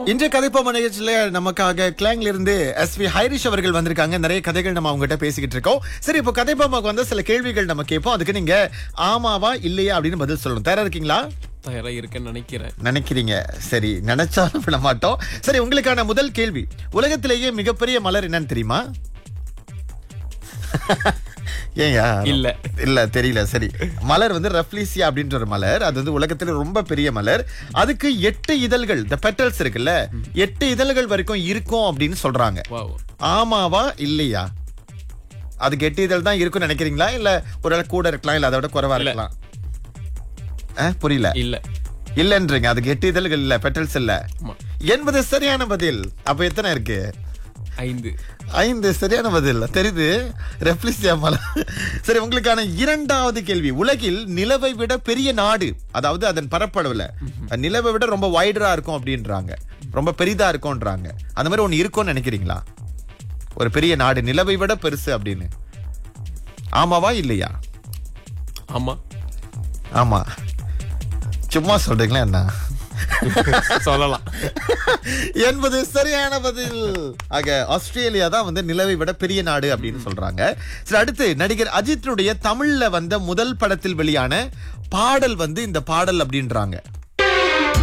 இன்றைய கதைப்போம நிகழ்ச்சியில நமக்காக கிளாங்ல இருந்து எஸ் வி ஹைரிஷ் அவர்கள் வந்திருக்காங்க நிறைய கதைகள் நம்ம அவங்ககிட்ட பேசிக்கிட்டு இருக்கோம் சரி இப்போ கதைப்போமாக்கு வந்து சில கேள்விகள் நம்ம கேட்போம் அதுக்கு நீங்க ஆமாவா இல்லையா அப்படின்னு பதில் சொல்லணும் தயாரா இருக்கீங்களா தயாரா இருக்கேன்னு நினைக்கிறேன் நினைக்கிறீங்க சரி நினைச்சாலும் விட மாட்டோம் சரி உங்களுக்கான முதல் கேள்வி உலகத்திலேயே மிகப்பெரிய மலர் என்னன்னு தெரியுமா ஏயா இல்ல. இல்ல தெரியல சரி மலர் வந்து ரஃப்லீசியா அப்படின்ற ஒரு மலர் அது வந்து உலகத்துல ரொம்ப பெரிய மலர் அதுக்கு எட்டு இதழ்கள் த பெட்டல்ஸ் இருக்குல்ல எட்டு இதழ்கள் வரைக்கும் இருக்கும் அப்படின்னு சொல்றாங்க வாவ் ஆமாவா இல்லையா அதுக்கு எட்டு இதழ் தான் இருக்கும்னு நினைக்கிறீங்களா இல்ல ஒரு கூட இருக்கலாம் இல்ல அதை விட குறைவா இல்ல. இருக்கலாம் ஆ, புரியல இல்ல இல்லன்றீங்க அதுக்கு எட்டு இதழ்கள் இல்ல பெட்டல்ஸ் இல்ல ஆமா என்பது சரியான பதில் அப்ப எத்தனை இருக்கு ஐந்து ஐந்து சரியான பதில் தெரியுது ரெப்ளிசியா மலர் சரி உங்களுக்கான இரண்டாவது கேள்வி உலகில் நிலவை விட பெரிய நாடு அதாவது அதன் பரப்பளவுல நிலவை விட ரொம்ப வைடரா இருக்கும் அப்படின்றாங்க ரொம்ப பெரிதா இருக்கும்ன்றாங்க அந்த மாதிரி ஒண்ணு இருக்கும்னு நினைக்கிறீங்களா ஒரு பெரிய நாடு நிலவை விட பெருசு அப்படின்னு ஆமாவா இல்லையா ஆமா ஆமா சும்மா சொல்றீங்களா என்ன சொல்லலாம் என்பது சரியான பதில் ஆக ஆஸ்திரேலியா தான் வந்து நிலவை விட பெரிய நாடு அப்படின்னு சொல்றாங்க சரி அடுத்து நடிகர் அஜித்தினுடைய தமிழ்ல வந்த முதல் படத்தில் வெளியான பாடல் வந்து இந்த பாடல் அப்படின்றாங்க